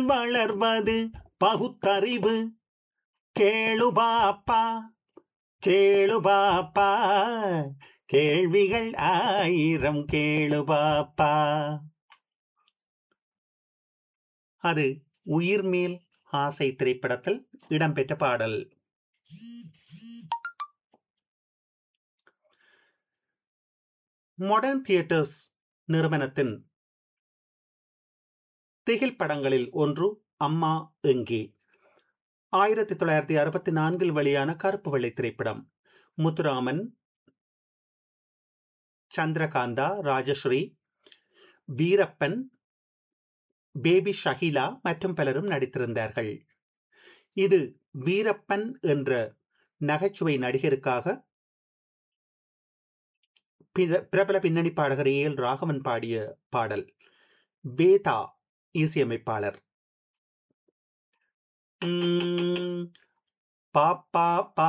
வளர்வது பகுத்தறிவு கேளு பாப்பா கேளு பாப்பா கேள்விகள் ஆயிரம் கேளு பாப்பா அது உயிர் மேல் ஆசை திரைப்படத்தில் இடம்பெற்ற பாடல் மாடர்ன் தியேட்டர்ஸ் நிறுவனத்தின் திகில் படங்களில் ஒன்று அம்மா எங்கே ஆயிரத்தி தொள்ளாயிரத்தி அறுபத்தி நான்கில் வெளியான கருப்பு வெள்ளை திரைப்படம் முத்துராமன் சந்திரகாந்தா ராஜஸ்ரீ வீரப்பன் பேபி ஷஹிலா மற்றும் பலரும் நடித்திருந்தார்கள் இது வீரப்பன் என்ற நகைச்சுவை நடிகருக்காக பிரபல பின்னணி பாடகர் ஏ எல் ராகவன் பாடிய பாடல் வேதா இசையமைப்பாளர் பாப்பா